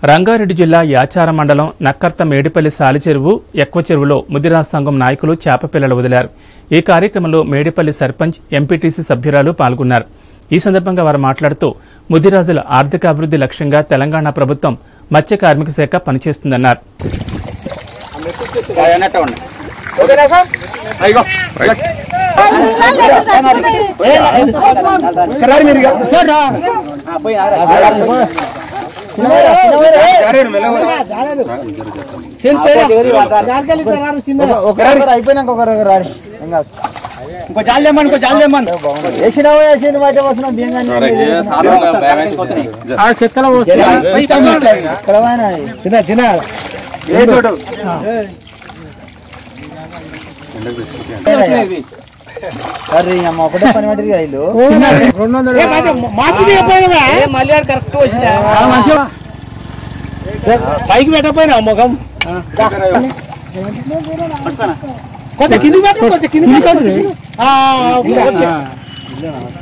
రంగారెడ్డి జిల్లా యాచార మండలం నక్కర్త మేడిపల్లి సాలి చెరువు ఎక్కువ చెరువులో ముదిరాజ్ సంఘం నాయకులు చేప పిల్లలు వదిలారు ఈ కార్యక్రమంలో మేడిపల్లి సర్పంచ్ ఎంపీటీసీ సభ్యురాలు పాల్గొన్నారు ఈ సందర్భంగా వారు మాట్లాడుతూ ముదిరాజుల ఆర్థిక అభివృద్ధి లక్ష్యంగా తెలంగాణ ప్రభుత్వం మత్స్య కార్మిక శాఖ పనిచేస్తుందన్నారు ఒకరు అయిపోయినాక ఒకరు రారి ఇంకా ఇంకో జాలి తెమ్మని ఇంకో జాలి తెమ్మని వేసినావు వేసింది బయట వస్తున్నాం ఇక్కడ పోయినా చిన్న చిన్న అరే అమ్మ ఒకటే పని పట్టి ఇల్లు పైకి పెట్టపోయినా ముఖం కొంచెం కింది పెట్టు కొంచెం కింది పెట్టు ఆ, ఓకే, ఓకే.